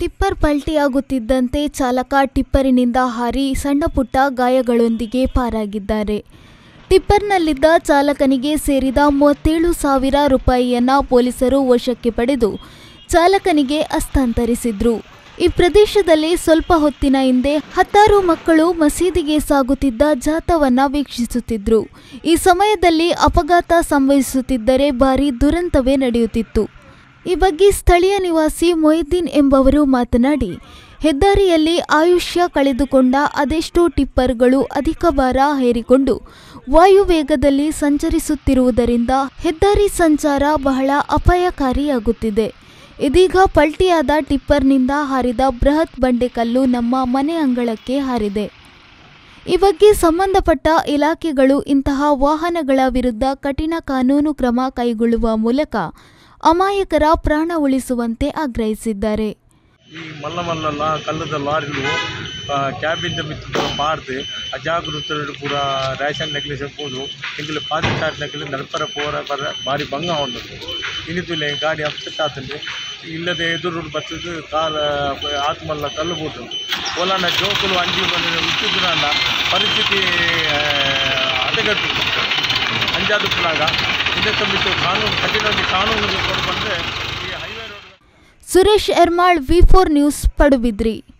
tipper ಪಲ್ಟಿಯಾಗುತ್ತಿದ್ದಂತೆ ಚಾಲಕ ಟಿಪ್ಪರಿನಿಂದ ಹಾರಿ ಸಣ್ಣಪುಟ್ಟ ಗಾಯಗಳೊಂದಿಗೆ ಪಾರಾಗಿದ್ದಾರೆ ಟಿಪ್ಪರ್ನಲ್ಲಿದ್ದ ಚಾಲಕನಿಗೆ ಸೇರಿದ ಮೂವತ್ತೇಳು ಸಾವಿರ ರೂಪಾಯಿಯನ್ನ ಪೊಲೀಸರು ವಶಕ್ಕೆ ಪಡೆದು ಚಾಲಕನಿಗೆ ಹಸ್ತಾಂತರಿಸಿದ್ರು ಈ ಪ್ರದೇಶದಲ್ಲಿ ಸ್ವಲ್ಪ ಹೊತ್ತಿನ ಹಿಂದೆ ಹತ್ತಾರು ಮಕ್ಕಳು ಮಸೀದಿಗೆ ಸಾಗುತ್ತಿದ್ದ ಜಾಥವನ್ನ ವೀಕ್ಷಿಸುತ್ತಿದ್ರು ಈ ಸಮಯದಲ್ಲಿ ಅಪಘಾತ ಸಂಭವಿಸುತ್ತಿದ್ದರೆ ಭಾರಿ ದುರಂತವೇ ನಡೆಯುತ್ತಿತ್ತು ಈ ಬಗ್ಗೆ ಸ್ಥಳೀಯ ನಿವಾಸಿ ಮೊಹಿದ್ದೀನ್ ಎಂಬವರು ಮಾತನಾಡಿ ಹೆದ್ದಾರಿಯಲ್ಲಿ ಆಯುಷ್ಯ ಕಳೆದುಕೊಂಡ ಅದೆಷ್ಟೋ ಟಿಪ್ಪರ್ಗಳು ಅಧಿಕ ಭಾರ ಹೇರಿಕೊಂಡು ವಾಯುವೇಗದಲ್ಲಿ ಸಂಚರಿಸುತ್ತಿರುವುದರಿಂದ ಹೆದ್ದಾರಿ ಸಂಚಾರ ಬಹಳ ಅಪಾಯಕಾರಿಯಾಗುತ್ತಿದೆ ಇದೀಗ ಪಲ್ಟಿಯಾದ ಟಿಪ್ಪರ್ನಿಂದ ಹಾರಿದ ಬೃಹತ್ ಬಂಡೆಕಲ್ಲು ನಮ್ಮ ಮನೆ ಅಂಗಳಕ್ಕೆ ಹಾರಿದೆ ಈ ಬಗ್ಗೆ ಸಂಬಂಧಪಟ್ಟ ಇಲಾಖೆಗಳು ಇಂತಹ ವಾಹನಗಳ ವಿರುದ್ಧ ಕಠಿಣ ಕಾನೂನು ಕ್ರಮ ಕೈಗೊಳ್ಳುವ ಮೂಲಕ ಅಮಾಯಕರ ಪ್ರಾಣ ಉಳಿಸುವಂತೆ ಆಗ್ರಹಿಸಿದ್ದಾರೆ ಈ ಮಲ್ಲ ಮಲ್ಲ ಕಲ್ಲದ ಲಾರಿಲು ಕ್ಯಾಬಿಂದ ಮಿತ್ರ ಪಾಡ್ದು ಅಜಾಗೃತರು ಪೂರ ರೇಷನ್ ನಕಲಿ ಸೆಪ್ಪುದು ಇಂಕಲು ಪಾಕಿಸ್ತಾನ ನಕಲಿ ನಡ್ಪರ ಪೋರ ಬರ ಭಾರಿ ಭಂಗ ಹೊಂದದು ಇನ್ನಿತುಲೆ ಗಾಡಿ ಅಪ್ಸೆಟ್ ಆತಂದೆ ಇಲ್ಲದೆ ಎದುರು ಬರ್ತದೆ ಕಾಲ ಆತ್ಮಲ್ಲ ಕಲ್ಲು ಹೋದು ಓಲಾನ ಜೋಕುಲು ಅಂಜಿ ಬಂದ ಉಚ್ಚಿದ್ರನ್ನ ಪರಿಸ್ಥಿತಿ ಹದಗೆಟ್ಟು ಅಂಜಾದು ಪುಲಾಗ ಇದಕ್ಕೆ ಬಿಟ್ಟು ಕಾನೂನು ಕಠಿಣವಾಗಿ ಕಾನೂನು ಕೊಂಡು ಬಂದರೆ ಈ highway road Suresh Yermal V four news Padubidri